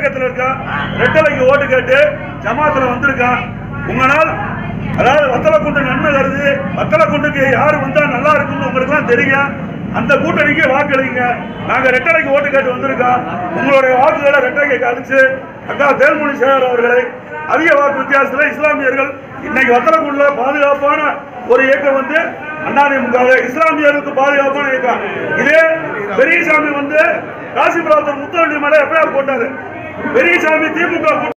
இயக்கத்துல இருக்கான் ரெட்டலைக்கு ஓட்டு கேட்டு ஜமாத்துல வந்திருக்கான் உங்களால் அதாவது வத்தலை கொண்டு நன்மை கருது வத்தலை கொண்டுக்கு யாரு வந்தா நல்லா இருக்கும்னு உங்களுக்கு எல்லாம் தெரியும் அந்த கூட்டணிக்கு வாக்களிங்க நாங்க ரெட்டலைக்கு ஓட்டு கேட்டு வந்திருக்கோம் உங்களுடைய வாக்குகளை ரெட்டலைக்கு அழிச்சு அக்கா தேல்மொழி சேகர் அவர்களை அதிக வாக்கு வித்தியாசத்தில் இஸ்லாமியர்கள் இன்னைக்கு வத்தலக்குள்ள பாதுகாப்பான ஒரு இயக்கம் வந்து அதிமுக இஸ்லாமியருக்கு பாதுகாப்பான இயக்கம் இதே பெரியசாமி வந்து காசிபுரத்தில் முத்தவள்ளி மலை எஃப்ஐஆர் போட்டாரு பெரியசாமி திமுக